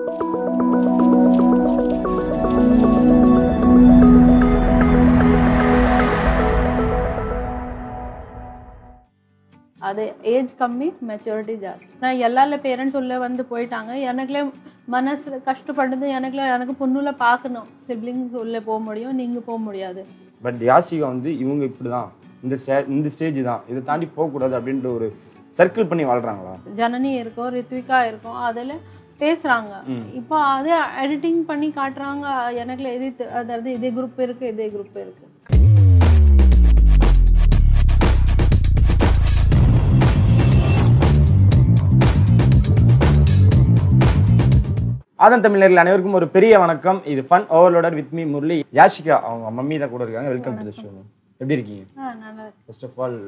அது ஏஜ் கம்மி மெச்சூரிட்டி ஜாஸ்தி நான் எல்லா பேரண்ட்ஸ் உள்ள வந்து போயிட்டாங்க எனக்குலே மனசு கஷ்டப்படுது எனக்குல எனக்கு பொண்ணுல பார்க்கணும் சிப்ளிங்ஸ் உள்ள போக முடியும் நீங்க போக முடியாது பட் யாஷிகா வந்து இவங்க இப்படி தான் இந்த ஸ்டே இந்த ஸ்டேஜ் தான் இதை தாண்டி போகக்கூடாது அப்படின்ற ஒரு சர்க்கிள் பண்ணி வாழ்றாங்களா ஜனனி இருக்கும் ரித்விகா இருக்கும் அதில் பேசுறாங்க இப்போ அதை எடிட்டிங் பண்ணி காட்டுறாங்க எனக்குல எது தெ- அதாவது இதே குரூப் இருக்கு இதே குரூப் இருக்கு ஆதன் தமிழர்கள் அனைவருக்கும் ஒரு பெரிய வணக்கம் இது fun overloader with me Murali Yashika அவங்க மம்மி தான் கூட இருக்காங்க வெல்கம் டு த ஷோ எப்படி இருக்கீங்க ஆ நல்லா இருக்கு first of all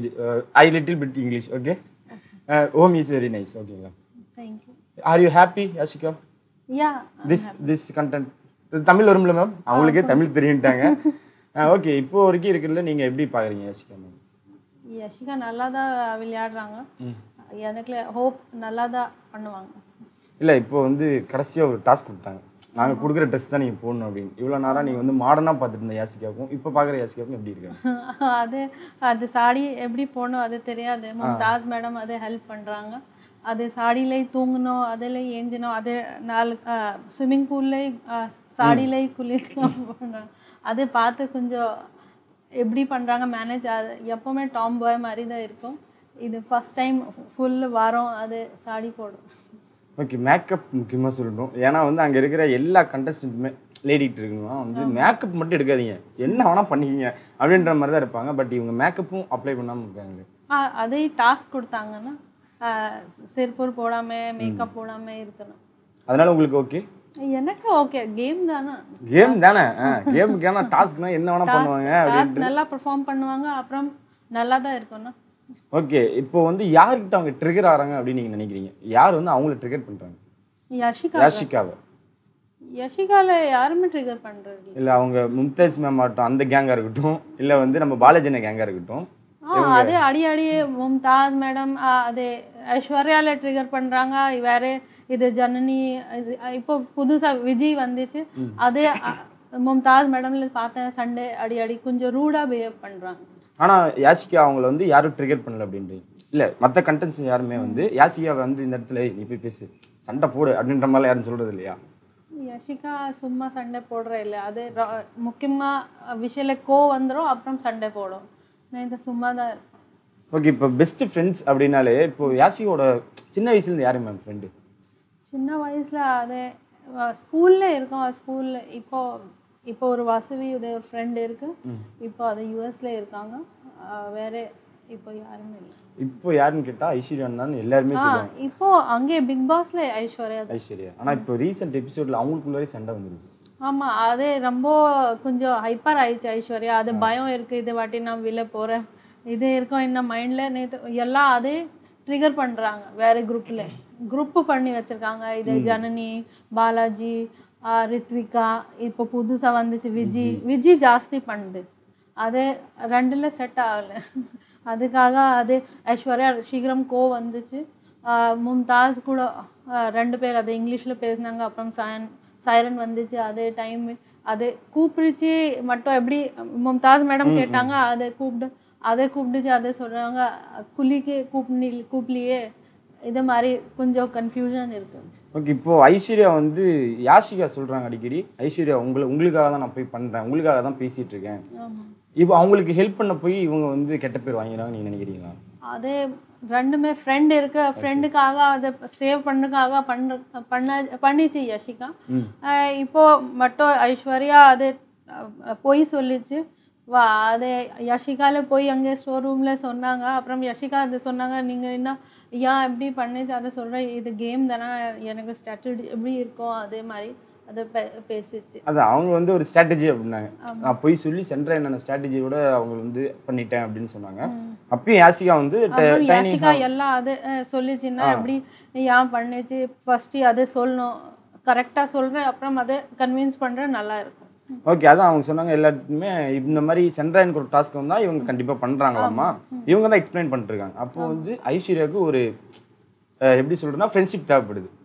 I little bit English okay home is very nice ஓகேங்களா thank you are you happy Yashika yeah this this content Tamil வரும்ல மேம் அவங்களுக்கே தமிழ் தெரியுன்ட்டாங்க ஓகே இப்போ வரைக்கும் இருக்குல்ல நீங்கள் எப்படி பார்க்குறீங்க யாஷிகா மேம் யஷிகா நல்லா தான் விளையாடுறாங்க எனக்கு ஹோப் நல்லா தான் பண்ணுவாங்க இல்லை இப்போ வந்து கடைசியாக ஒரு டாஸ்க் கொடுத்தாங்க நாங்கள் கொடுக்குற ட்ரெஸ் தான் நீங்கள் போடணும் அப்படின்னு இவ்வளோ நேரம் நீங்கள் வந்து மாடர்னாக பார்த்துட்டு இருந்த யாசிகாவுக்கும் இப்போ பார்க்குற யாசிகாவுக்கும் எப்படி இருக்காங்க அது அது சாடி எப்படி போகணும் அது தெரியாது மும்தாஸ் மேடம் அது ஹெல்ப் பண்ணுறாங்க அது சாடியிலே தூங்கணும் அதில் ஏஞ்சணும் அது நாலு ஸ்விம்மிங் பூல்லே சாடியிலே குளிக்கணும் பண்ணுறாங்க அது பார்த்து கொஞ்சம் எப்படி பண்ணுறாங்க மேனேஜ் அது எப்போவுமே டாம் பாய் மாதிரி தான் இருக்கும் இது ஃபஸ்ட் டைம் ஃபுல் வாரம் அது சாடி போடும் ஓகே மேக்கப் முக்கியமாக சொல்லணும் ஏன்னா வந்து அங்கே இருக்கிற எல்லா கண்டஸ்டன்ட்டுமே லேடிட்டு இருக்குன்னா வந்து மேக்கப் மட்டும் எடுக்காதீங்க என்ன வேணால் பண்ணிக்கிங்க அப்படின்ற மாதிரி தான் இருப்பாங்க பட் இவங்க மேக்கப்பும் அப்ளை பண்ணாமல் இருக்காங்க ஆ, அதே டாஸ்க் கொடுத்தாங்கன்னா சிற்பூர் போடாமல் மேக்கப் போடாமல் இருக்கணும் அதனால உங்களுக்கு ஓகே எனக்கு ஓகே கேம் தானே கேம் தானே கேமுக்கான டாஸ்க்னா என்ன வேணால் பண்ணுவாங்க டாஸ்க் நல்லா பெர்ஃபார்ம் பண்ணுவாங்க அப்புறம் நல்லா தான் இருக்கும்னா ஓகே இப்போ வந்து யார்கிட்ட அவங்க ட்ரிகர் ஆகிறாங்க அப்படின்னு நீங்கள் நினைக்கிறீங்க யார் வந்து அவங்கள ட்ரிகர் பண்ணுறாங்க யஷிகா யாஷிகாவை யஷிகால யாருமே ட்ரிகர் பண்றது இல்ல. இல்லை அவங்க மும்தாஸ் மேம் ஆகட்டும் அந்த கேங்காக இருக்கட்டும் இல்லை வந்து நம்ம பாலாஜின கேங்காக இருக்கட்டும் ஆ அதே அடி அடி மும்தாஸ் மேடம் அது ஐஸ்வர்யால ட்ரிகர் பண்றாங்க வேற இது ஜனனி இது, இப்போ புதுசா விஜய் வந்துச்சு அதே அ, மும்தாஸ் மேடம்ல பார்த்தேன் சண்டே அடி அடி கொஞ்சம் ரூடா பிஹேவ் பண்றாங்க ஆனால் யாசிகா அவங்கள வந்து யாரும் ட்ரிகர் பண்ணல அப்படின்றீங்க இல்லை மற்ற கண்டென்ட்ஸ் யாருமே வந்து யாசிகா வந்து இந்த இடத்துல "ஏய், நீ போய் பேசு சண்டை போடு அப்படின்ற மாதிரிலாம் யாரும் சொல்கிறது இல்லையா யஷிகா சும்மா சண்டை போடுற இல்லை அது ர- முக்கியமா விஷயல கோ வந்துரும் அப்புறம் சண்டை போடும் நான் இந்த சும்மா தான் இருப்பேன் ஓகே இப்போ பெஸ்ட் ஃப்ரெண்ட்ஸ் அப்படின்னாலே இப்போ யாசியோட சின்ன வயசுலேருந்து யாரு மேம் ஃப்ரெண்டு சின்ன வயசுல அது ஸ்கூல்ல இருக்கோம் ஸ்கூல்ல இப்போ இப்போ ஒரு வசவி உதய ஒரு ஃப்ரெண்ட் இருக்கு இப்போ அது யூஎஸ்ல இருக்காங்க அஹ் வேற இப்போ யாருமே இல்லை இப்போ யாருன்னு கேட்டால் ஐஸ்வர்யான்னு தான் எல்லாருமே ஆ சொல்லுவாங்க இப்போ அங்கே பிக் பாஸ்ல ஐஸ்வர்யா தான். ஐஸ்வர்யா ஆனால் இப்போ ரீசெண்ட் எபிசோடில் அவங்களுக்குள்ளே சண்டை வந்துருக்கு ஆமா அது ரொம்ப கொஞ்சம் ஹைப்பர் ஆயிடுச்சு ஐஸ்வர்யா அது பயம் இருக்கு இது வாட்டி நான் வெளில போறேன் இது இருக்கும் என்ன மைண்ட்ல நேத்து எல்லாம் அதே ட்ரிகர் பண்றாங்க வேற குரூப்ல குரூப் பண்ணி வச்சிருக்காங்க இது ஜனனி பாலாஜி ஆ, ரித்விகா இப்போ புதுசா வந்துச்சு விஜி விஜி ஜாஸ்தி பண்ணுது அது ரெண்டுல செட் ஆகல அதுக்காக அது ஐஸ்வர்யா சீக்கிரம் கோ வந்துச்சு ஆ, மும்தாஸ் கூட ஆ, ரெண்டு பேர் அது இங்கிலீஷ்ல பேசினாங்க அப்புறம் சயன் சைரன் வந்துச்சு அதே டைம் அது கூப்பிடுச்சு மட்டும் எப்படி மும்தாஸ் மேடம் கேட்டாங்க அதை கூப்பிடு அதை கூப்பிடுச்சு அதை சொல்றாங்க குளிக்கு கூப்பிடு கூப்பிடலையே இது மாதிரி கொஞ்சம் கன்ஃபியூஷன் இருக்கு ஓகே இப்போ ஐஸ்வர்யா வந்து யாஷிகா சொல்கிறாங்க அடிக்கடி ஐஸ்வர்யா உங்களை உங்களுக்காக தான் நான் போய் பண்ணுறேன் உங்களுக்காக தான் பேசிகிட்டு இருக்கேன் ஆமா இப்போ அவங்களுக்கு ஹெல்ப் பண்ண போய் இவங்க வந்து கெட்ட பேர் வாங்கிறாங்க நீங்கள் நினைக்கிறீங்களா அதே ரெண்டுமே ஃப்ரெண்ட் இருக்கு ஃப்ரெண்டுக்காக அதை சேவ் பண்ணுக்காக பண்ண பண்ண பண்ணிச்சு யஷிகா அஹ் இப்போ மட்டும் ஐஸ்வர்யா அது அஹ், பொய் சொல்லிச்சு வா அது யஷிகால போய் அங்கே ஸ்டோர் ரூம்ல சொன்னாங்க அப்புறம் யஷிகா அது சொன்னாங்க நீங்க என்ன ஏன் எப்படி பண்ணிச்சு அதை சொல்றேன் இது கேம் தானே எனக்கு ஸ்ட்ராட்டஜி எப்படி இருக்கும் அதே மாதிரி அதை பே- பேசிச்சு அதான் அவங்க வந்து ஒரு ஸ்ட்ராட்டஜி அப்படின்னாங்க நான் போய் சொல்லி சென்ற என்னென்ன ஸ்ட்ராட்டஜியோட அவங்க வந்து பண்ணிட்டேன் அப்படின்னு சொன்னாங்க அப்பயும் யாசிகா வந்து அப்புறம் டைனிங் யாஷிகா எல்லாம் அது அஹ், சொல்லிச்சுன்னா எப்படி ஏன் பண்ணுச்சு ஃபர்ஸ்ட் அதை சொல்லணும் கரெக்டாக சொல்கிறேன் அப்புறம் அதை கன்வின்ஸ் பண்ணுறேன் நல்லா இருக்கும் ஓகே அதான் அவங்க சொன்னாங்க எல்லாத்துக்குமே இந்த மாதிரி சென்ட்ராயனுக்கு ஒரு டாஸ்க் வந்தால் இவங்க கண்டிப்பாக பண்ணுறாங்களாமா இவங்க தான் எக்ஸ்பிளைன் பண்ணிட்டுருக்காங்க அப்போ வந்து ஐஸ்வர்யாவுக்கு ஒரு அஹ், எப்படி சொல்கிறதுனா ஃப்ரெண்ட்ஷிப் தேவைப்படுது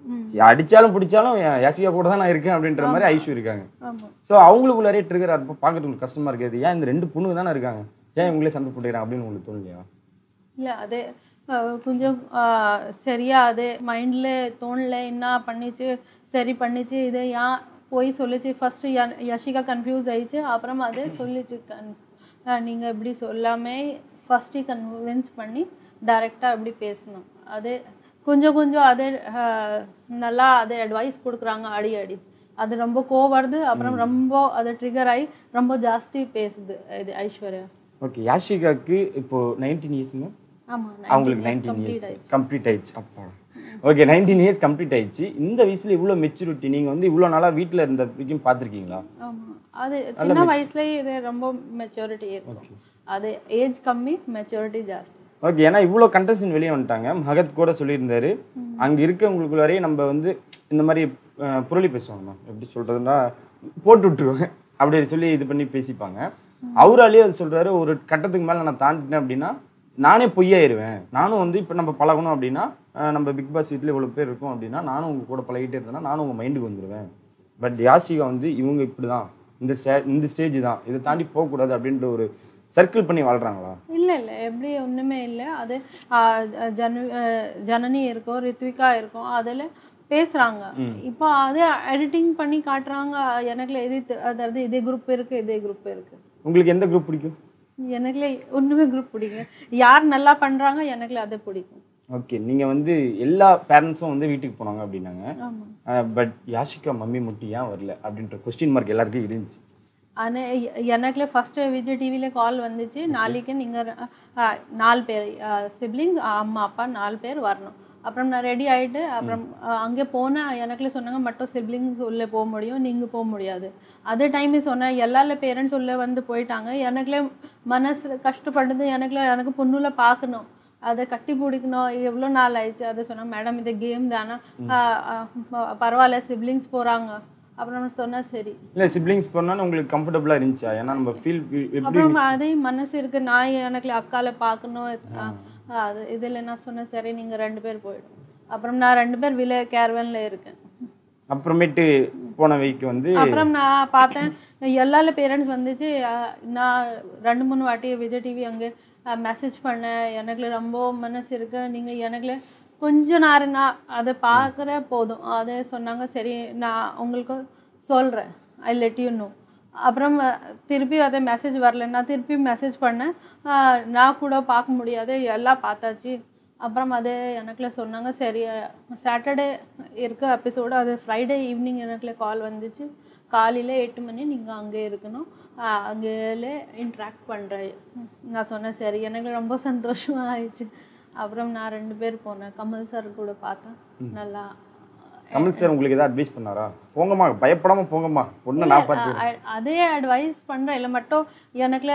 அடிச்சாலும் பிடிச்சாலும் யா- யாசிகா கூட தான் நான் இருக்கேன் அப்படின்ற மாதிரி ஐஷு இருக்காங்க ஆமா ஸோ அவங்களுக்குள்ளாரே ட்ரிகர் இருப்போ பார்க்கறதுக்கு உங்களுக்கு கஷ்டமா இருக்குது ஏன் இந்த ரெண்டு பொண்ணுங்க தானே இருக்காங்க ஏன் இவங்களே சண்டை போட்டுக்கிறாங்க அப்படின்னு உங்களுக்கு தோணலையா இல்லை அது அஹ், கொஞ்சம் அஹ், சரியா அது மைண்டில் தோணல என்ன பண்ணிச்சு சரி பண்ணிச்சு இது ஏன் போய் சொல்லிச்சு ஃபஸ்ட்டு யஷிகா கன்ஃபியூஸ் ஆயிடுச்சு அப்புறம் அது சொல்லிச்சு கன் நீங்கள் இப்படி சொல்லாமே ஃபஸ்ட்டு கன்வின்ஸ் பண்ணி டைரெக்டாக இப்படி பேசணும் அது கொஞ்சம் கொஞ்சம் அது அஹ், நல்லா அது அட்வைஸ் கொடுக்குறாங்க அடி அடி அது ரொம்ப கோவம் வருது அப்புறம் ரொம்ப அது ட்ரிகர் ஆகி ரொம்ப ஜாஸ்தி பேசுது இது ஐஸ்வர்யா ஓகே யாஷிகாக்கு இப்போ நைன்டீன் இயர்ஸுங்க ஆமாம் அவங்களுக்கு நைன்டீன் இயர்ஸ் கம்ப்ளீட் ஆயிடுச்சு அப்பா ஓகே நைன்டீன் இயர்ஸ் கம்ப்ளீட் ஆயிடுச்சு இந்த வயசுல இவ்வளோ மெச்சூரிட்டி நீங்கள் வந்து இவ்வளோ நாளாக வீட்டில் இருந்த வரைக்கும் பார்த்துருக்கீங்களா ஆமா அது சின்ன வயசுலயே இது ரொம்ப மெச்சூரிட்டி இருக்கும் அது ஏஜ் கம்மி மெச்சூரிட்டி ஜாஸ்தி ஓகே ஏன்னா இவ்வளோ கண்டஸ்டன்ட் வெளியே வந்துட்டாங்க மகத் கூட சொல்லியிருந்தாரு அங்கே இருக்கவங்களுக்குள்ளாரே நம்ம வந்து இந்த மாதிரி அஹ், புரளி பேசுவாங்கம்மா எப்படி சொல்கிறதுனா போட்டு விட்டுருவாங்க அப்படி சொல்லி இது பண்ணி பேசிப்பாங்க அவராலேயே அது சொல்கிறாரு ஒரு கட்டத்துக்கு மேலே நான் தாண்டிட்டேன் அப்படின்னா நானே பொய்யாயிருவேன் நானும் வந்து இப்போ நம்ம பழகணும் அப்படின்னா அஹ், நம்ம பிக் பாஸ் வீட்டில் இவ்வளோ பேர் இருக்கோம் அப்படின்னா நானும் உங்க கூட பழகிட்டே இருந்தேன்னா நானும் உங்கள் மைண்டுக்கு வந்துடுவேன் பட் யாஷிகா வந்து இவங்க இப்படி தான் இந்த ஸ்டே இந்த ஸ்டேஜ் தான் இதை தாண்டி போகக்கூடாது அப்படின்ற ஒரு சர்க்கிள் பண்ணி வாழ்கிறாங்களா இல்ல இல்ல எப்படி ஒண்ணுமே இல்ல அது ஆ, ஜன அஹ், ஜனனி இருக்கும் ரித்விகா இருக்கும் அதுல பேசுறாங்க இப்போ அது எடிட்டிங் பண்ணி காட்டுறாங்க எனக்குல எது தெ- அதாவது இதே குரூப் இருக்கு இதே குரூப் இருக்கு உங்களுக்கு எந்த குரூப் பிடிக்கும் எனக்குல ஒண்ணுமே குரூப் பிடிக்கும் யார் நல்லா பண்றாங்க எனக்குல அது பிடிக்கும் ஓகே நீங்கள் வந்து எல்லா பேரண்ட்ஸும் வந்து வீட்டுக்கு போனாங்க அப்படின்னாங்க ஆமா பட் யாஷிகா மம்மி மட்டும் ஏன் வரல அப்படின்ற கொஸ்டின் மார்க் எல்லாருக்கும் இருந்துச்சு ஆனா எ- எனக்குல ஃபர்ஸ்ட் விஜய் டிவில கால் வந்துச்சு நாளைக்கு நீங்க ர- அஹ், நாலு பேர் சிப்ளிங்ஸ் அம்மா அப்பா நாலு பேர் வரணும் அப்புறம் நான் ரெடி ஆயிட்டு அப்புறம் அஹ், அங்கே போனேன் எனக்குல சொன்னாங்க மட்டும் சிப்ளிங்ஸ் உள்ள போக முடியும் நீங்க போக முடியாது அதே டைம் சொன்னேன் எல்லா பேரண்ட்ஸ் உள்ள வந்து போயிட்டாங்க எனக்குல மனசு கஷ்டப்படுது எனக்குல எனக்கு பொண்ணுல பார்க்கணும் அதை கட்டி பிடிக்கணும் எவ்வளோ நாள் ஆயிடுச்சு அதை சொன்னேன் மேடம் இது கேம் தானே அஹ், அஹ், ப- பரவாயில்ல சிப்ளிங்ஸ் போறாங்க அப்புறம் நான் சொன்னா சரி இல்லை சிப்ளிங்ஸ் போனாலும் உங்களுக்கு கம்ஃபர்டபுளாக இருந்துச்சா ஏன்னா நம்ம ஃபீல் எப்படி அப்புறம் அதே மனசு இருக்கு நான் எனக்கு அக்கால பார்க்கணும் அஹ் அது இதில் நான் சொன்னேன் சரி நீங்க ரெண்டு பேர் போயிடும் அப்புறம் நான் ரெண்டு பேர் விலை கேர்வன்ல இருக்கேன் அப்புறமேட்டு போன வீக் வந்து அப்புறம் நான் பார்த்தேன் எல்லா பேரண்ட்ஸ் வந்துச்சு அஹ் நான் ரெண்டு மூணு வாட்டி விஜய் டிவி அங்கே மெசேஜ் பண்ணேன் எனக்கு ரொம்ப மனசு இருக்கு நீங்க எனக்கு கொஞ்ச நேரம் நான் அதை பார்க்குற போதும் அதை சொன்னாங்க சரி நான் உங்களுக்கு சொல்கிறேன் ஐ லெட் யூ நோ அப்புறம் அஹ், திருப்பி அதை மெசேஜ் வரல நான் திருப்பி மெசேஜ் பண்ணேன் அஹ், நான் கூட பார்க்க முடியாது எல்லாம் பார்த்தாச்சு அப்புறம் அது எனக்குல சொன்னாங்க சரி சாட்டர்டே இருக்க எபிசோடு அது ஃப்ரைடே ஈவினிங் எனக்குல கால் வந்துச்சு காலையில் எட்டு மணி நீங்கள் அங்கே இருக்கணும் ஆஹ் அங்கேலே இன்ட்ராக்ட் பண்ணுறேன் நான் சொன்னேன் சரி எனக்கு ரொம்ப சந்தோஷமாக ஆயிடுச்சு அப்புறம் நான் ரெண்டு பேர் போனேன் கமல் சார் கூட பார்த்தேன் நல்லா கமல் சார் உங்களுக்கு ஏதாவது அட்வைஸ் பண்ணாரா போங்கம்மா பயப்படாம போங்கம்மா பொண்ணை நான் பார்த்து அ- அதே அட்வைஸ் பண்ணுறேன் இல்லை மட்டும் எனக்குல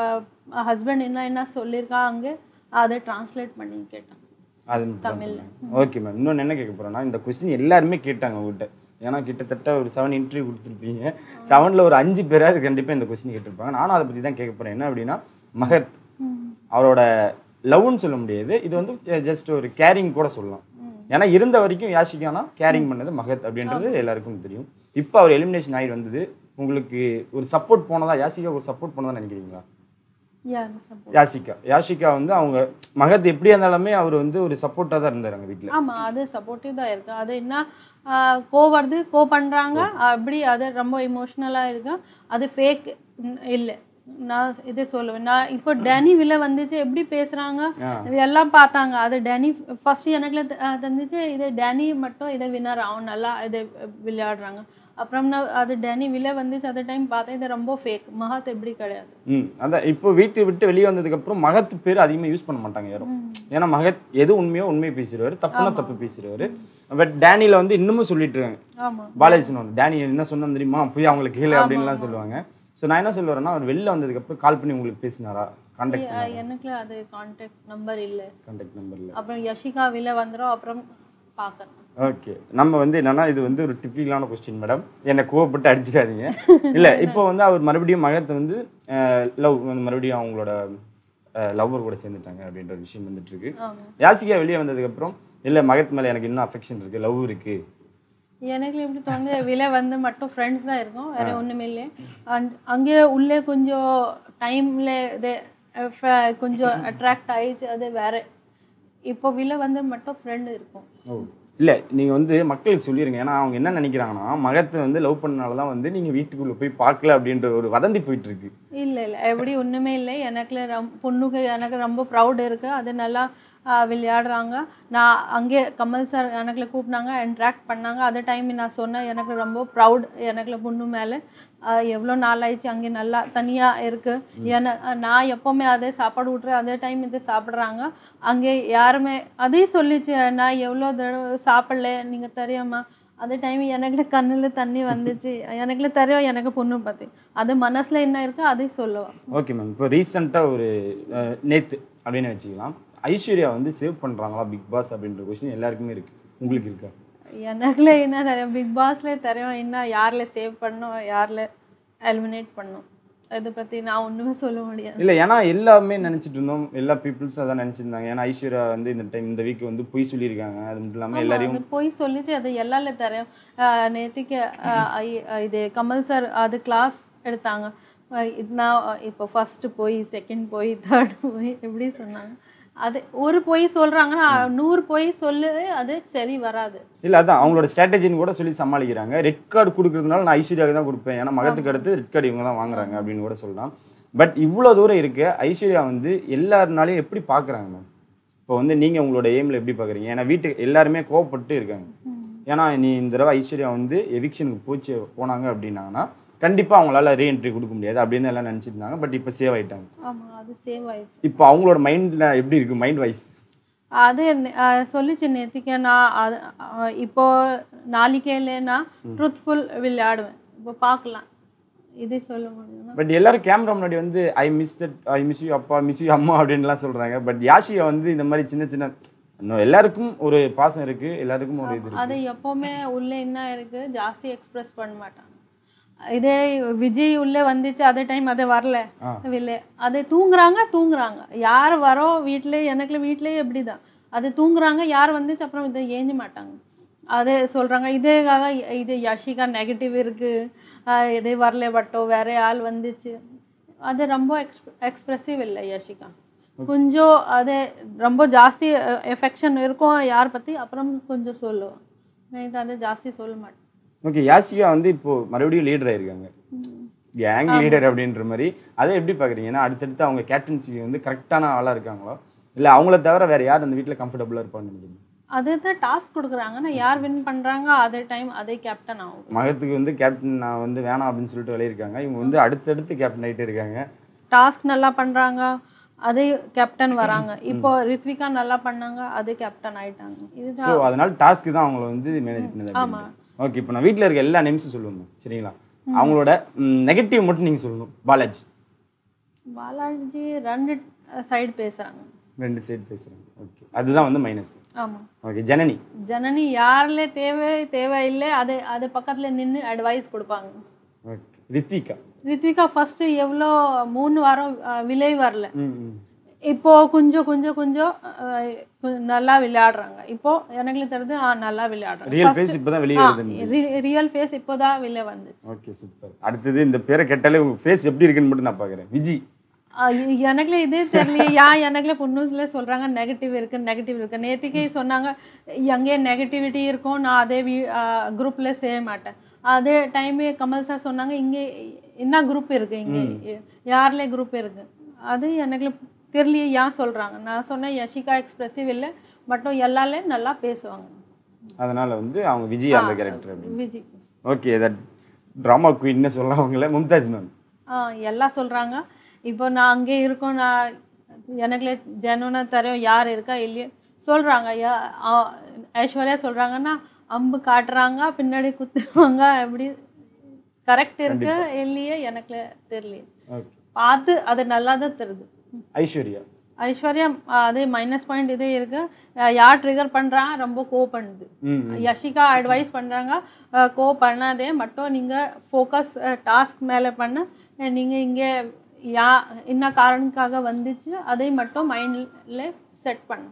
ஹஸ்பண்ட் என்ன என்ன சொல்லியிருக்கா அங்கே அதை டிரான்ஸ்லேட் பண்ணி கேட்டேன் அது ஓகே மேம் இன்னொன்று என்ன கேட்க போறேன்னா இந்த கொஸ்டின் எல்லாருமே கேட்டாங்க உங்ககிட்ட ஏன்னா கிட்டத்தட்ட ஒரு செவன் இன்டர்வியூ கொடுத்துருப்பீங்க செவனில் ஒரு அஞ்சு பேராது கண்டிப்பாக இந்த கொஸ்டின் கேட்டிருப்பாங்க நானும் அதை பற்றி தான் கேட்க போகிறேன் என்ன அப்படின்னா மகத் அவரோட லவ்னு சொல்ல முடியாது இது வந்து ஜஸ்ட் ஒரு கேரிங் கூட சொல்லலாம் ஏன்னா இருந்த வரைக்கும் யாஷிகானா கேரிங் பண்ணது மகத் அப்படின்றது எல்லாருக்கும் தெரியும் இப்போ அவர் எலிமினேஷன் ஆகி வந்தது உங்களுக்கு ஒரு சப்போர்ட் போனதா யாசிகா ஒரு சப்போர்ட் போனதா நினைக்கிறீங்களா யார் சப்போர்ட் யாசிகா யாஷிகா வந்து அவங்க மகத் எப்படியா இருந்தாலுமே அவர் வந்து ஒரு சப்போர்ட்டாக தான் இருந்தார் அவங்க வீட்டில் ஆமா அது சப்போர்ட்டிவ் தான் இருக்கு அது என்ன ஆஹ் கோ வருது கோ பண்றாங்க அப்படி அது ரொம்ப இமோஷ்னலா இருக்கு அது ஃபேக் இல்லை நான் இதே சொல்லுவேன் நான் இப்போ டேனி வில்ல வந்துச்சு எப்படி பேசுறாங்க இது எல்லாம் பார்த்தாங்க அது டேனி ஃபர்ஸ்ட் எனக்கு தந்துச்சு இது டேனி மட்டும் இதை வின்னர் அவன் நல்லா இதை விளையாடுறாங்க அப்புறம் நான் அது டேனி வில்ல வந்துச்சு அந்த டைம் பார்த்தேன் இது ரொம்ப ஃபேக் மகாத் எப்படி கிடையாது ம் அதான் இப்போ வீட்டை விட்டு வெளியே வந்ததுக்கப்புறம் மகத் பேர் அதிகமாக யூஸ் பண்ண மாட்டாங்க யாரும் ஏன்னா மகத் எது உண்மையோ உண்மையை பேசிடுவாரு தப்புனா தப்பு பேசிடுவாரு பட் டேனியில் வந்து இன்னமும் சொல்லிட்டு இருக்காங்க ஆமா பாலாஜி சொன்னாங்க டேனி என்ன சொன்னா தெரியுமா போய் அவங்களுக்கு கீழே அப்படின்லாம் சொல்லுவாங்க ஸோ நான் என்ன சொல்லுவேன்னா அவர் வெளில வந்ததுக்கப்புறம் கால் பண்ணி உங்களுக்கு பேசினாரா கான்டாக்ட் ஆஹ் எனக்கு அது கான்டாக்ட் நம்பர் இல்லை கான்டாக்ட் நம்பரில் அப்புறம் யஷிகா வில்ல வந்துடும் அப்புறம் பார்க்கணும் ஓகே நம்ம வந்து என்னன்னா இது வந்து ஒரு டிப்பிக்கலான கொஸ்டின் மேடம் என்னை கோவப்பட்டு அடிச்சிடாதீங்க இல்லை இப்போ வந்து அவர் மறுபடியும் மகத்தை வந்து லவ் வந்து மறுபடியும் அவங்களோட லவ்வர் கூட சேர்ந்துட்டாங்க அப்படின்ற ஒரு விஷயம் வந்துட்டு இருக்கு ஆமா யாசிகா வெளியே வந்ததுக்கப்புறம் இல்லை மகத் மேலே எனக்கு இன்னும் அஃபெக்ஷன் இருக்குது லவ் இருக்குது எனக்கு எப்படி தோணுது விலை வந்து மட்டும் ஃப்ரெண்ட்ஸ் தான் இருக்கும் வேற ஒன்றுமே இல்லை அண்ட் அங்கே உள்ளே கொஞ்சம் டைம்ல இது அஹ், கொஞ்சம் அட்ராக்ட் ஆயிடுச்சு அது வேற இப்போ விலை வந்து மட்டும் ஃப்ரெண்டு இருக்கும் ஓ இல்லை நீங்கள் வந்து மக்களுக்கு சொல்லிடுங்க ஏன்னா அவங்க என்ன நினைக்கிறாங்கன்னா மகத்தை வந்து லவ் பண்ணனால தான் வந்து நீங்கள் வீட்டுக்குள்ளே போய் பார்க்கல அப்படின்ற ஒரு வதந்தி போயிட்டு இருக்கு இல்லை இல்லை எப்படி ஒன்றுமே இல்லை எனக்கு ரம் பொண்ணுக்கு எனக்கு ரொம்ப ப்ரௌட் இருக்குது அது நல்லா ஆ, விளையாடுறாங்க நான் அங்கே கமல் சார் எனக்குல கூப்பிட்டாங்க இன்ட்ராக்ட் பண்ணாங்க அதே டைம் நான் சொன்னேன் எனக்கு ரொம்ப ப்ரௌட் எனக்குல பொண்ணு மேலே எவ்வளோ நாள் ஆயிடுச்சு அங்கே நல்லா தனியாக இருக்குது என நான் எப்போவுமே அதே சாப்பாடு விட்றேன் அதே டைம் இது சாப்பிட்றாங்க அங்கே யாருமே அதே சொல்லிச்சு நான் எவ்வளோ தடவை சாப்பிடல நீங்கள் தெரியாமா அதே டைம் எனக்கு கண்ணில் தண்ணி வந்துச்சு எனக்கு தெரியும் எனக்கு பொண்ணு பற்றி அது மனசில் என்ன இருக்கோ அதை சொல்லுவான் ஓகே மேம் இப்போ ரீசெண்டாக ஒரு அஹ், நேத்து அப்படின்னு வச்சுக்கலாம் ஐஸ்வர்யா வந்து சேவ் பண்ணுறாங்களா பிக் பாஸ் அப்படின்ற கொஸ்டின் எல்லாருக்குமே இருக்குது உங்களுக்கு இருக்கா எனக்குல என்ன தெரியும் பிக் பாஸ்ல தெரியும் என்ன யாரில் சேவ் பண்ணணும் யாரில் எலிமினேட் பண்ணணும் இதை பற்றி நான் ஒன்றுமே சொல்ல முடியாது இல்லை ஏன்னா எல்லாமே நினச்சிட்டு இருந்தோம் எல்லா பீப்புள்ஸும் அதான் நினச்சிருந்தாங்க ஏன்னா ஐஸ்வர்யா வந்து இந்த டைம் இந்த வீக் வந்து பொய் சொல்லியிருக்காங்க அது மட்டும் இல்லாமல் எல்லாரையும் அது போய் சொல்லிச்சு அது எல்லால தெரியும் நேற்றுக்கு இது கமல் சார் அது கிளாஸ் எடுத்தாங்க அஹ் இது நான் இப்போ ஃபர்ஸ்ட் போய் செகண்ட் போய் தேர்ட் போய் எப்படி சொன்னாங்க அது ஒரு பொய் சொல்றாங்கன்னா நூறு பொய் சொல்லு அது சரி வராது இல்லை அதான் அவங்களோட ஸ்ட்ராட்டஜின்னு கூட சொல்லி சமாளிக்கிறாங்க ரெட் கார்டு கொடுக்கறதுனால நான் ஐஸ்வர்யாவுக்கு தான் கொடுப்பேன் ஏன்னா மகத்துக்கு அடுத்து ரெட் கார்டு இவங்க தான் வாங்குறாங்க அப்படின்னு கூட சொல்லலாம் பட் இவ்வளோ தூரம் இருக்க ஐஸ்வர்யா வந்து எல்லாருனாலையும் எப்படி பார்க்குறாங்க மேம் இப்போ வந்து நீங்கள் உங்களோட எய்மில் எப்படி பார்க்குறீங்க ஏன்னா வீட்டுக்கு எல்லாருமே கோவப்பட்டு இருக்காங்க ஏன்னா நீ இந்த தடவை ஐஸ்வர்யா வந்து எவிக்ஷனுக்கு போச்சு போனாங்க அப்படின்னாங்கன்னா கண்டிப்பாக அவங்களால ரீஎன்ட்ரி கொடுக்க முடியாது அப்படின்னு எல்லாம் நினச்சிட்டு இருந்தாங்க பட் இப்போ சேவ் ஆயிட்டாங்க ஆமா அது சேவ் ஆயிடுச்சு இப்போ அவங்களோட மைண்டில் எப்படி இருக்குது மைண்ட் வைஸ் அது நெ- அஹ் சொல்லிச்சு நேத்திக்கு நான் அது அஹ் இப்போ நாளைக்கேல நான் ட்ரூத்ஃபுல் விளையாடுவேன் இப்போ பார்க்கலாம் இதே சொல்ல முடியும் பட் எல்லாரும் கேமரா முன்னாடி வந்து I miss that I miss you அப்பா மிஸ் யூ அம்மா அப்படின்லாம் சொல்றாங்க பட் யாஷியா வந்து இந்த மாதிரி சின்ன சின்ன இன்னும் எல்லாருக்கும் ஒரு பாசம் இருக்கு எல்லாருக்கும் ஒரு இது இருக்கு அது எப்பவுமே உள்ளே என்ன இருக்கு ஜாஸ்தி எக்ஸ்பிரஸ் பண்ண மாட்டாங்க இதே விஜய் உள்ளே வந்துச்சு அதே டைம் அதே வரல ஆ. வில்லே அது தூங்குறாங்க தூங்குறாங்க யார் வரோம் வீட்டிலே எனக்கு வீட்டிலேயே எப்படி தான் அது தூங்குறாங்க யார் வந்துச்சு அப்புறம் இதை ஏஞ்ச மாட்டாங்க அதே சொல்றாங்க இதேக்காக இது யஷிகா நெகட்டிவ் இருக்கு ஆஹ் இதே வரல பட்டோ வேற ஆள் வந்துச்சு அது ரொம்ப எக்ஸ் எக்ஸ்ப்ரெசிவ் இல்லை யஷிகா கொஞ்சம் அது ரொம்ப ஜாஸ்தி எஃபெக்ஷன் இருக்கும் யார் பற்றி அப்புறம் கொஞ்சம் சொல்லுவோம் நான் இது அதை ஜாஸ்தி சொல்ல மாட்டேன் ஓகே யாஷிகா வந்து இப்போ மறுபடியும் லீடர் ஆயிருக்காங்க கேங் லீடர் அப்படின்ற மாதிரி அதை எப்படி பாக்குறீங்க ஏன்னா அடுத்தடுத்து அவங்க கேப்டன்சிக்கு வந்து கரெக்டான ஆளா இருக்காங்களோ இல்ல அவங்கள தவிர வேற யார் அந்த வீட்ல கம்ஃபர்டபுளா இருப்பான்னு நினைக்கிறீங்க அதுதான் டாஸ்க் கொடுக்குறாங்க நான் யார் வின் பண்ணுறாங்க அதே டைம் அதே கேப்டன் ஆகும் மகத்துக்கு வந்து கேப்டன் நான் வந்து வேணாம் அப்படின்னு சொல்லிட்டு விளையிருக்காங்க இவங்க வந்து அடுத்தடுத்து கேப்டன் ஆயிட்டே இருக்காங்க டாஸ்க் நல்லா பண்ணுறாங்க அதே கேப்டன் வராங்க இப்போ ரித்விகா நல்லா பண்ணாங்க அதே கேப்டன் ஆயிட்டாங்க இதுதான் ஸோ அதனால டாஸ்க்கு தான் அவங்கள வந்து மேனேஜ் பண்ணது ஓகே இப்போ நான் வீட்டில் இருக்க எல்லா நேம்ஸும் சொல்லுவேன் சரிங்களா அவங்களோட நெகட்டிவ் மட்டும் நீங்கள் சொல்லணும் பாலாஜி பாலாஜி ரெண்டு சைடு பேசுகிறாங்க ரெண்டு சைடு பேசுகிறேன் ஓகே அதுதான் வந்து மைனஸ் ஆமாம் ஓகே ஜனனி ஜனனி யாரில் தேவை தேவையில்லை அது அது பக்கத்தில் நின்று அட்வைஸ் கொடுப்பாங்க ஓகே ரித்விகா ரித்விகா ஃபர்ஸ்ட் எவ்வளோ மூணு வாரம் அஹ், விலை வரல ம் ம் இப்போ கொஞ்சம் கொஞ்சம் கொஞ்சம் அஹ், கொஞ்சம் நல்லா விளையாடுறாங்க இப்போ எனக்கு தெரிஞ்சு ஆ நல்லா விளையாடுறாங்க ரியல் ஃபேஸ் இப்போ தான் வெளியே வருது ரியல் ஃபேஸ் இப்போதான் வெளில வந்துச்சு ஓகே சூப்பர் அடுத்தது இந்த பேரை கேட்டாலே உங்கள் ஃபேஸ் எப்படி இருக்குன்னு மட்டும் நான் பார்க்குறேன் விஜி அஹ், இ- எனக்குல இதே தெரியல ஏன் எனக்குல பொண்ணுஸ்ல சொல்றாங்க நெகட்டிவ் இருக்கு நெகட்டிவ் இருக்கு நேத்திக்கே சொன்னாங்க எங்கே நெகட்டிவிட்டி இருக்கும் நான் அதே குரூப்ல செய்ய மாட்டேன் அதே டைமே கமல் சார் சொன்னாங்க இங்கே என்ன குரூப் இருக்கு இங்கே யார்ல குரூப் இருக்கு அது எனக்கு தெரியலையே ஏன் சொல்றாங்க நான் சொன்னேன் யஷிகா எக்ஸ்பிரசிவ் இல்லை மட்டும் எல்லாலே நல்லா பேசுவாங்க அதனால வந்து அவங்க விஜய் அந்த கேரக்டர் அப்படின்னு விஜய் ஓகே தட் ட்ராமா குயின்னு சொல்லலாம் அவங்கள மும்தாஜ் மேம் ஆ எல்லாம் சொல்கிறாங்க இப்போ நான் அங்கே இருக்கோம் நான் எனக்கு ஜெனுவனாக தெரியும் யார் இருக்கா இல்லையே சொல்கிறாங்க ஐஸ்வர்யா சொல்கிறாங்கன்னா அம்பு காட்டுறாங்க பின்னாடி குத்துவாங்க எப்படி கரெக்ட் இருக்கு இல்லையே எனக்கு தெரியலையே ஓகே பார்த்து அது நல்லா தான் தெரியுது ஐஸ்வர்யா ஐஸ்வர்யா ஆ, அதே மைனஸ் பாயிண்ட் இதே இருக்கு அஹ் யார் ட்ரிகர் பண்ணுறாங்க ரொம்ப கோ பண்ணுது ம் யஷிகா அட்வைஸ் பண்ணுறாங்க கோ பண்ணாதே மட்டும் நீங்கள் ஃபோக்கஸ் டாஸ்க் மேலே பண்ண நீங்கள் இங்கே யா என்ன காரணத்துக்காக வந்துச்சு அதை மட்டும் மைண்டில் செட் பண்ணும்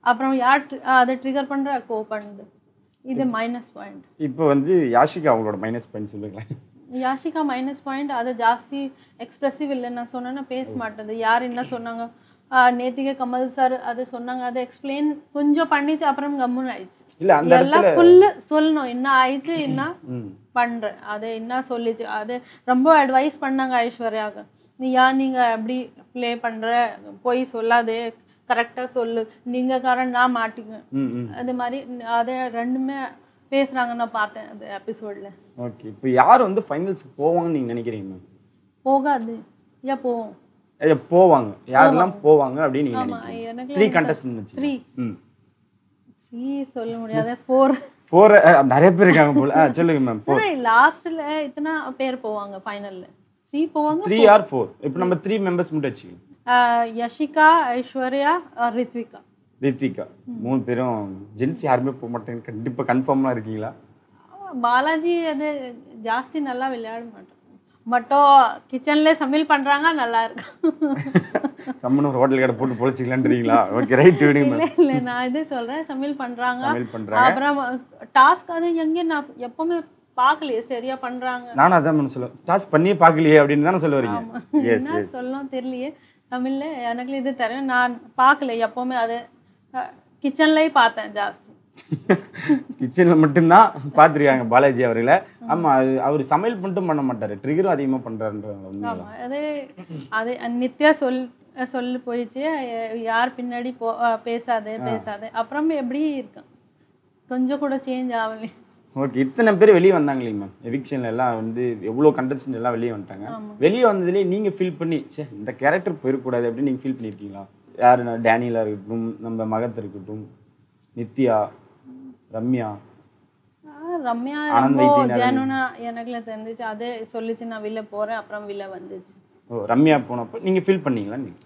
அப்புறம் யார் tri- அதை ட்ரிகர் பண்ற கோ பண்ணுது இது மைனஸ் பாயிண்ட் இப்போ வந்து யாஷிகா அவங்களோட மைனஸ் பாயிண்ட் சொல்லுங்களேன் யாஷிகா மைனஸ் பாயிண்ட் அது ஜாஸ்தி எக்ஸ்பிரசிவ் இல்லை நான் சொன்னேன்னா பேச மாட்டேது யார் என்ன சொன்னாங்க ஆஹ் நேத்திகே கமல் சார் அது சொன்னாங்க அதை எக்ஸ்பிளைன் கொஞ்சம் பண்ணிச்சு அப்புறம் கம்முன்னு ஆயிடுச்சு இல்ல அந்த எல்லாம் இடத்துல ஃபுல்லு சொல்லணும் என்ன ஆயிடுச்சு என்ன ம் பண்றேன் அது என்ன சொல்லிச்சு அது ரொம்ப அட்வைஸ் பண்ணாங்க ஐஸ்வர்யாவுக்கு நீ ஏன் நீங்க அப்படி ப்ளே பண்ற போய் சொல்லாதே கரெக்டா சொல்லு நீங்க காரன் நான் மாட்டிக்க ம் ம் அது மாதிரி அதை ரெண்டுமே பேசுறாங்க நான் பார்த்தேன் அது எபிசோட்ல ஓகே இப்போ யார் வந்து ஃபைனல்ஸ்க்கு போவாங்கன்னு நீங்க நினைக்கிறீங்க மேம் போகாது ஏன் போவோம் ஐயா, போவாங்க யாரெல்லாம் போவாங்க அப்படின்னு நீங்க ஆமா நினைக்கிறீங்க எனக்கு த்ரீ கண்டஸ்டன்ட் வச்சு த்ரீ ம் த்ரீ சொல்ல முடியாது ஃபோர் ஃபோர் நிறைய பேர் இருக்காங்க போல ஆ சொல்லுங்க மேம் ஃபோர் லாஸ்ட்ல இத்தனை பேர் போவாங்க ஃபைனல்ல த்ரீ போவாங்க த்ரீ ஆர் ஃபோர் இப்போ நம்ம த்ரீ மெம்பர்ஸ் மட்டும் வச்சுக்கலாம் ஆஹ் யஷிகா ஐஸ்வர்யா ஆஹ் ரித்விகா ரித்விகா மூணு பேரும் ஜென்ஸ் யாருமே போக மாட்டேங்க கண்டிப்பா கன்ஃபார்மாக இருக்கீங்களா ஆமா, பாலாஜி அது ஜாஸ்தி நல்லா விளையாட மாட்டோம் மட்டும் கிச்சன்ல சமையல் பண்றாங்க நல்லா இருக்கும் கம்மனு ஒரு ஹோட்டல் கடை போட்டு பொழைச்சிக்கலான்றீங்களா ஓகே ரைட் விடுங்க இல்ல இல்ல நான் இதே சொல்றேன் சமையல் பண்றாங்க சமையல் பண்றாங்க அப்புறம் டாஸ்க் அது எங்க நான் எப்பவுமே பார்க்கலையே சரியா பண்றாங்க நானும் அதான் மேம் சொல்லுவேன் டாஸ் பண்ணியே பார்க்கலையே அப்படின்னு தானே சொல்ல வரீங்க எஸ் என்ன சொல்லணும் தெரியலையே தமிழ்ல எனக்கு இது தெரியும் நான் பார்க்கல எப்பவுமே அது கிச்சன்லயே பார்த்தேன் ஜாஸ்தி கிச்சனில் மட்டும்தான் பார்த்துருக்காங்க பாலாஜி அவர்களை ஆமா அது அவர் சமையல் மட்டும் பண்ண மாட்டாரு ட்ரிகரும் அதிகமாக பண்ணுறாருன்றாங்க உண்மையில ஆமா அது அது நித்யா சொல் சொல்லி போயிடுச்சு அஹ் யார் பின்னாடி போ அஹ் பேசாதே பேசாதே அப்புறம் எப்படி இருக்கும் கொஞ்சம் கூட சேஞ்ச் ஆகலை ஓகே இத்தனை பேர் வெளியே வந்தாங்களே மேம் எவிக்ஷன்ல எல்லாம் வந்து எவ்வளோ கண்டஸ்டன்ட் எல்லாம் வெளியே வந்துட்டாங்க வெளியே வந்ததுலேயே நீங்க ஃபீல் பண்ணி ச்சே இந்த கேரக்டர் போயிடக்கூடாது அப்படின்னு நீங்க ஃபீல் பண்ணியிருக்கீங்களா யாரு டேனியலா இருக்கட்டும் நம்ம மகத் இருக்கட்டும் நித்யா ரம்யா ஆஹ் ரம்யா ஆனந்த் ரொம்ப வைத்தியநாதன். ஜெனுனா எனக்குல தெரிஞ்சிச்சு அதே சொல்லிச்சு நான் வெளில போறேன் அப்புறம் வெளில வந்துச்சு ஓ ரம்யா போனப்போ நீங்க ஃபீல் பண்ணீங்களா நீங்க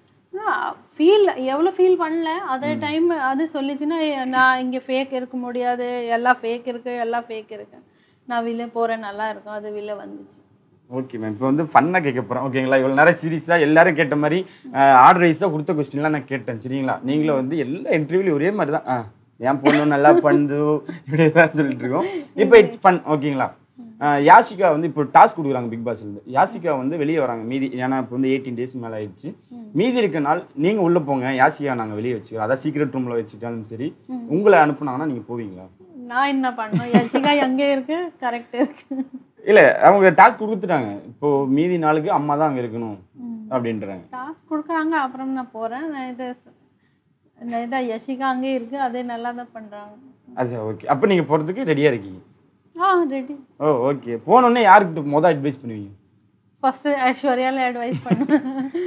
ஃபீல் எவ்வளோ ஃபீல் பண்ணல அதே டைம் அது சொல்லிச்சுன்னா "ஏ, நான் இங்கே ஃபேக் இருக்க முடியாது எல்லாம் ஃபேக் இருக்கு எல்லாம் ஃபேக் இருக்கு நான் வெளில போறேன் நல்லா இருக்கும் அது வெளில வந்துச்சு ஓகே மேம் இப்போ வந்து ஃபன்னாக கேட்க போகிறோம் ஓகேங்களா இவ்வளோ நேரம் சீரியஸாக எல்லாரும் கேட்ட மாதிரி ஆர்டர் வைஸாக கொடுத்த கொஸ்டின்லாம் நான் கேட்டேன் சரிங்களா நீங்களும் வந்து எல்லா இன்டர்வியூலையும் ஒரே மாதிரி தான் ஆ என் பொண்ணு நல்லா பண்ணுது இப்படி தான் சொல்லிட்டு இருக்கோம் இப்போ இட்ஸ் ஃபன் ஓகேங்களா ஆஹ் யாஷிகா வந்து இப்போ டாஸ்க் கொடுக்குறாங்க பிக் பாஸ்லேருந்து யாஷிகா வந்து வெளியே வராங்க மீதி ஏன்னா இப்போ வந்து எயிட்டீன் டேஸ் மேலே ஆயிடுச்சு மீதி இருக்க நாள் நீங்கள் உள்ளே போங்க யாஷிகா நாங்கள் வெளியே வச்சுக்கிறோம் அதான் சீக்ரெட் ரூமில் வச்சுட்டாலும் சரி உங்களை அனுப்புனாங்கன்னா நீங்கள் போவீங்களா நான் என்ன பண்ணணும் யஷிகா எங்கே இருக்கு கரெக்ட் இருக்கு இல்லை அவங்க டாஸ்க் கொடுத்துட்டாங்க இப்போ மீதி நாளுக்கு அம்மா தான் அங்கே இருக்கணும் அப்படின்றாங்க டாஸ்க் கொடுக்குறாங்க அப்புறம் நான் போறேன் நான் இதை நான் இதை யஷிகா அங்கே இருக்கு அதே நல்லா தான் பண்றாங்க அது ஓகே அப்போ நீங்கள் போகிறதுக்கு ரெடியாக இருக்கீங்க ஆ ரெடி ஓ ஓகே போனோடனே யாருக்கிட்ட மொதல் அட்வைஸ் பண்ணுவீங்க ஃபர்ஸ்ட் ஐஸ்வர்யால அட்வைஸ் பண்ணுவேன்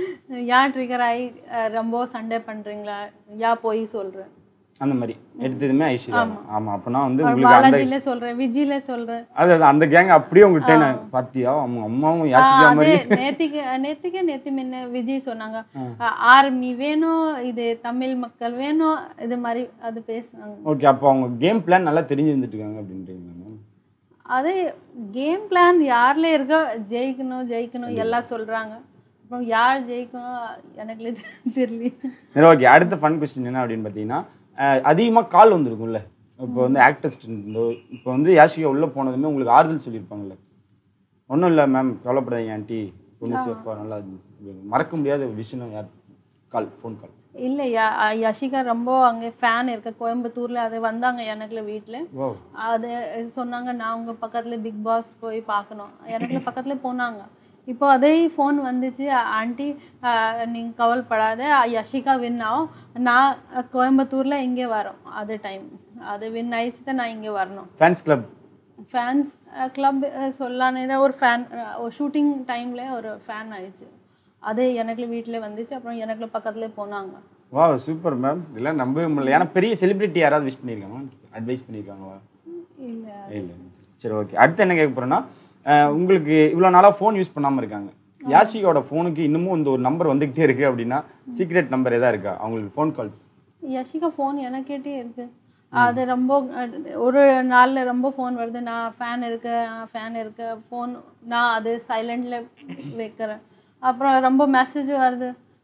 யார் ட்ரிகர் ஆகி அஹ், ரொம்ப சண்டே பண்றீங்களா யா போய் சொல்றேன் அந்த மாதிரி எடுத்ததுமே ஐஸ்வர்யா ஆமாம் அப்போனா வந்து உங்களுக்கு அந்த பாலாஜில சொல்றேன் விஜில சொல்றேன் அது அது அந்த கேங் அப்படியே உங்கள்கிட்ட நான் பார்த்தியா அவங்க அம்மாவும் யாசிக்கா அது மாதிரி நேத்திக்கு நேத்திக்கு நேத்தி முன்ன விஜய் சொன்னாங்க ஆர்மி வேணும் இது தமிழ் மக்கள் வேணும் இது மாதிரி அது பேசுனாங்க ஓகே அப்போ அவங்க கேம் பிளான் நல்லா தெரிஞ்சு வந்துட்டு இருக்காங்க அப்படின்றீங்க மேம் அது கேம் பிளான் யார்ல இருக்கோ ஜெயிக்கணும் ஜெயிக்கணும் எல்லாம் சொல்றாங்க அப்புறம் யார் ஜெயிக்கணும் எனக்கு இது தெரியல சரி ஓகே அடுத்த ஃபன் கொஸ்டின் என்ன அப்படின்னு பார்த்தீங்கன்னா அதிகமாக கால் வந்திருக்கும்ல இப்போ வந்து ஆக்டர்ஸ்ட் இருந்தோ இப்போ வந்து யாஷிகா உள்ளே போனதுமே உங்களுக்கு ஆறுதல் சொல்லியிருப்பாங்கல்ல ஒன்றும் இல்லை மேம் கவலைப்படாதீங்க ஆண்டி பொண்ணு சேஃபாக நல்லா இது மறக்க முடியாத ஒரு விஷயம் யார் கால் ஃபோன் கால் இல்ல யா- யஷிகா ரொம்ப அங்கே ஃபேன் இருக்கு கோயம்புத்தூர்ல அது வந்தாங்க எனக்குல வீட்ல ஓ அது சொன்னாங்க நான் உங்க பக்கத்துல பிக் பாஸ் போய் பார்க்கணும் எனக்குல பக்கத்துல போனாங்க இப்போ அதே ஃபோன் வந்துச்சு ஆண்டி நீங்க கவலைப்படாத யஷிகா வின் ஆகும் நான் கோயம்புத்தூர்ல இங்கே வரோம் அது டைம் அது வின் ஆயிடுச்சு தான் நான் இங்கே வரணும் ஃபேன்ஸ் கிளப் ஃபேன்ஸ் கிளப் சொல்லானே தான் ஒரு ஃபேன் ஒரு ஷூட்டிங் டைம்ல ஒரு ஃபேன் ஆயிடுச்சு அது எனக்கு வீட்டில் வந்துச்சு அப்புறம் எனக்கு பக்கத்துல போனாங்க வா சூப்பர் மேம் இதெல்லாம் நம்பவே முடியல ஏன்னா பெரிய செலிபிரிட்டி யாராவது விஷ் பண்ணியிருக்காங்களா அட்வைஸ் பண்ணியிருக்காங்களா இல்லை இல்லை சரி ஓகே அடுத்து என்ன கேட்க போகிறேன்னா உங்களுக்கு இவ்வளோ நாளாக ஃபோன் யூஸ் பண்ணாமல் இருக்காங்க யாஷிகாவோட ஃபோனுக்கு இன்னமும் இந்த ஒரு நம்பர் வந்துக்கிட்டே இருக்குது அப்படின்னா சீக்ரெட் நம்பர் எதா இருக்கா அவங்களுக்கு ஃபோன் கால்ஸ் யஷிகா ஃபோன் எனக்கிட்டே இருக்கு அது ரொம்ப அஹ், ஒரு நாள்ல ரொம்ப ஃபோன் வருது நான் ஃபேன் இருக்கு ஃபேன் இருக்கு ஃபோன் நான் அது சைலண்ட்ல வைக்கிறேன் அப்புறம் ரொம்ப மெசேஜ் வருது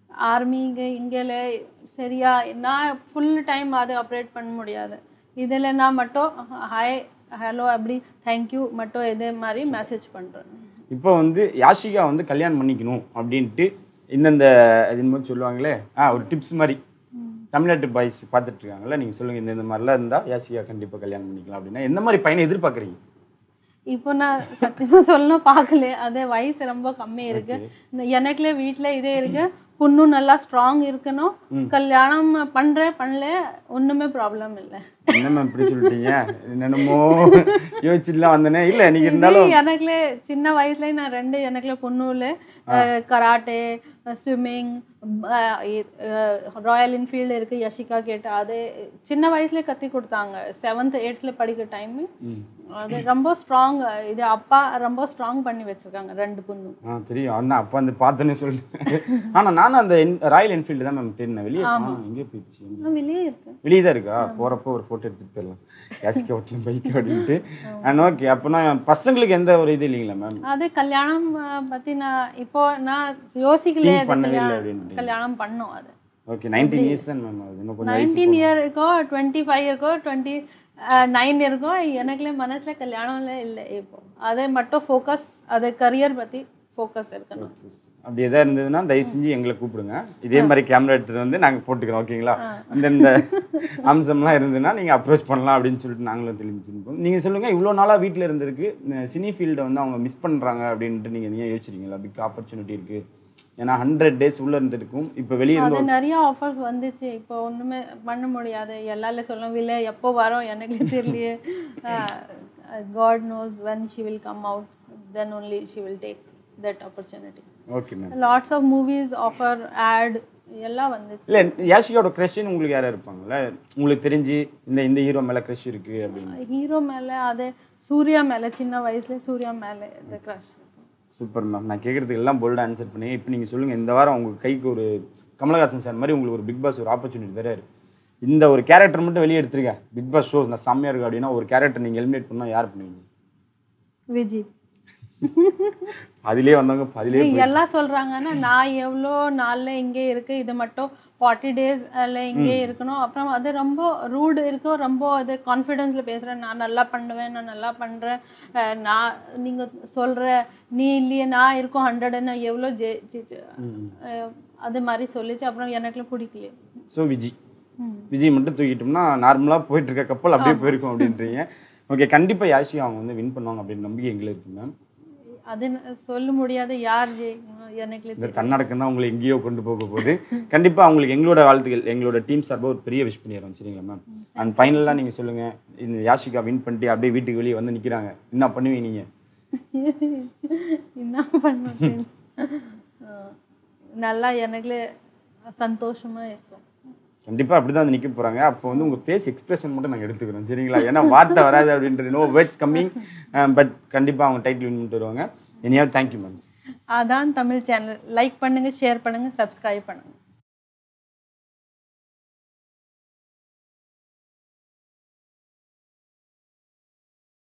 ஆர்மி இங்கே இங்கேல சரியா நான் ஃபுல் டைம் அது ஆப்ரேட் பண்ண முடியாது இதில் நான் மட்டும் ஹாய் ஹலோ அப்படி தேங்க்யூ மட்டும் இதே மாதிரி மெசேஜ் பண்ணுறேன் இப்போ வந்து யாஷிகா வந்து கல்யாணம் பண்ணிக்கணும் அப்படின்ட்டு இந்தந்த இது மாதிரி சொல்லுவாங்களே ஆ ஒரு டிப்ஸ் மாதிரி தமிழ்நாட்டு பாய்ஸ் பார்த்துட்டு இருக்காங்கல்ல நீங்கள் சொல்லுங்கள் இந்த இந்த மாதிரிலாம் இருந்தால் யாஷிகா கண்டிப்பாக கல்யாணம் பண்ணிக்கலாம் அப்படின்னா எந்த மாதிரி பையனை எதிர்பார்க்குறீங்க இப்போ நான் சத்தியமா சொல்லணும் பார்க்கல அது வயசு ரொம்ப கம்மி இருக்கு எனக்குல வீட்டில் இதே இருக்கு பொண்ணு நல்லா ஸ்ட்ராங் இருக்கணும் கல்யாணம் பண்றேன் பண்ணல ஒண்ணுமே ப்ராப்ளம் இல்லை என்னம்மா இப்படி சொல்லிட்டீங்க என்னென்னமோ யோசிச்சுட்டுலாம் வந்தனே இல்லை நீங்கள் இருந்தாலும் எனக்குல சின்ன வயசுல நான் ரெண்டு எனக்குல பொண்ணுல கராட்டே ஸ்விம்மிங் ராயல் என்ஃபீல்டு இருக்கு யஷிகா கேட்டு அது சின்ன வயசுல கத்தி கொடுத்தாங்க செவன்த் எயிட்ஸ்ல படிக்கிற டைம் அது ரொம்ப ஸ்ட்ராங் இது அப்பா ரொம்ப ஸ்ட்ராங் பண்ணி வச்சிருக்காங்க ரெண்டு பொண்ணும் ஆ தெரியும் அண்ணா அப்போ அந்த பார்த்தோன்னே சொல்லிட்டு ஆனால் நானும் அந்த ராயல் என்ஃபீல்டு தான் மேம் தெரியும் வெளியே எங்கே போயிடுச்சு நான் வெளியே இருக்கு வெளியே தான் இருக்கா போகிறப்போ ஒரு ஃபோட்டோ எடுத்துட்டு போயிடலாம் யாசிக்கா ஓட்டின பைக் அப்படின்ட்டு அண்ட் ஓகே அப்போனா பசங்களுக்கு எந்த ஒரு இது இல்லைங்களா மேம் அது கல்யாணம் அஹ், பத்தி நான் இப்போ நான் யோசிக்கலையே Think அது பண்ணவே இல்லை கல்யாணம் அப்படின்ட்டு. கல்யாணம் பண்ணோம் அது ஓகே நைன்டீன் இயர்ஸ் தான் மேம் அது இன்னும் கொஞ்சம் வயசு நைன்டீன் இயர் இருக்கோ டுவெண்ட்டி ஃபைவ் இருக்கோ டுவெண்ட்டி நைன் இருக்கோ எனக்குல மனசுல கல்யாணம்ல இல்லை இப்போ அதை மட்டும் ஃபோக்கஸ் அது கரியர் பத்தி ஃபோக்கஸ் இருக்கணும் அப்படி எதாவது இருந்ததுன்னா தயவு செஞ்சு எங்களை கூப்பிடுங்க இதே மாதிரி கேமரா எடுத்துட்டு வந்து நாங்கள் போட்டுக்கிறோம் ஓகேங்களா இந்த இந்த அம்சம்லாம் இருந்ததுன்னா நீங்கள் அப்ரோச் பண்ணலாம் அப்படின்னு சொல்லிட்டு நாங்களும் தெளிஞ்சுருப்போம் நீங்கள் சொல்லுங்கள் இவ்வளோ நாளாக வீட்டில் இருந்திருக்கு இந்த சினி ஃபீல்டை வந்து அவங்க மிஸ் பண்ணுறாங்க அப்படின்ட்டு நீங்கள் நீங்கள் யோசிச்சிருக்கீங்களா பிக் ஆப்பர்ச்சுனிட்டி இருக்குது ஏன்னா ஹண்ட்ரட் டேஸ் உள்ளே இருந்திருக்கும் இப்போ வெளியே இருந்து அது நிறைய ஆஃபர்ஸ் வந்துச்சு இப்போ ஒண்ணுமே பண்ண முடியாது எல்லாரும் சொல்லவில்லை எப்போ வரோம் எனக்கு தெரியலையே God knows when she will come out then only she will take that opportunity okay ma'am lots of movies offered எல்லாம் வந்துச்சு இல்லை யாஷிகாவோட க்ரஷ்ன்னு உங்களுக்கு யாராவது இருப்பாங்கல்ல உங்களுக்கு தெரிஞ்சு இந்த இந்த ஹீரோ மேலே க்ரஷ் இருக்குது அப்படின்னு ஹீரோ மேல அது சூர்யா மேல சின்ன வயசுல சூர்யா மேல இந்த கிரஷ் சூப்பர் மேம் நான் கேட்குறதுக்கு எல்லாம் போல்டாக ஆன்சர் பண்ணி இப்போ நீங்கள் சொல்லுங்கள் இந்த வாரம் உங்கள் கைக்கு ஒரு கமலஹாசன் சார் மாதிரி உங்களுக்கு ஒரு பிக் பாஸ் ஒரு ஆப்பர்ச்சுனிட்டி தராரு இந்த ஒரு கேரக்டர் மட்டும் வெளியே எடுத்துருங்க பிக் பாஸ் ஷோ நான் செம்மையாக இருக்கு அப்படின்னா ஒரு கேரக்டர் நீங்கள் எலிமினேட் பண்ணால் யார் பண்ணுவீங்க விஜய் அதிலே வந்தவங்க அதிலே எல்லாம் சொல்றாங்கன்னா நான் எவ்வளோ நாள்ல இங்கே இருக்கு இது மட்டும் ஃபார்ட்டி டேஸ் இங்கே இருக்கணும் அப்புறம் அது ரொம்ப ரூடு இருக்கும் ரொம்ப அது கான்ஃபிடென்ஸ்ல பேசுறேன் நான் நல்லா பண்ணுவேன் நான் நல்லா பண்றேன் அஹ் நான் நீங்க சொல்ற நீ இல்லையே நான் இருக்கும் ஹண்ட்ரட்னு எவ்வளோ ஜெ ஜெ- அஹ் அது மாதிரி சொல்லிச்சு அப்புறம் எனக்கு பிடிக்கலையே ஸோ விஜய் விஜய் மட்டும் தூக்கிட்டோம்னா நார்மலாக போயிட்டு இருக்க கப்பல் அப்படியே போயிருக்கும் அப்படின்றீங்க ஓகே கண்டிப்பாக யாஷி அவங்க வந்து வின் பண்ணுவாங்க அப்படின்னு நம்பிக்கை எங்களுக்கு இருக்கு மேம் அது ந- சொல்ல முடியாது யார் ஜெயிக்கணும் எனக்கு இந்த தன்னடக்கம் தான் உங்களை எங்கேயோ கொண்டு போக போகுது கண்டிப்பாக அவங்களுக்கு எங்களோட வாழ்த்துக்கள் எங்களோட டீம் சார்பாக ஒரு பெரிய விஷ் பண்ணிடுறோம் சரிங்களா மேம் அண்ட் ஃபைனலாக நீங்கள் சொல்லுங்கள் இந்த யாஷிகா வின் பண்ணிட்டு அப்படியே வீட்டுக்கு வெளியே வந்து நிற்கிறாங்க என்ன பண்ணுவீங்க நீங்கள் என்ன பண்ணுறது நல்லா எனக்கு சந்தோஷமா இருக்கும் கண்டிப்பாக அப்படி தான் வந்து நிற்க போகிறாங்க அப்போ வந்து உங்கள் ஃபேஸ் எக்ஸ்பிரஷன் மட்டும் நாங்கள் எடுத்துக்கிறோம் சரிங்களா ஏன்னா வார்த்தை வராது அப்படின்றது நோ வேர்ட்ஸ் கம்மிங் பட் கண்டிப்பாக அவங்க டைட்டில் வின் பண்ணிட்டு வருவாங்க எனியாவது தேங்க்யூ மேம் அதான் தமிழ் சேனல் லைக் பண்ணுங்க ஷேர் பண்ணுங்க சப்ஸ்கிரைப் பண்ணுங்க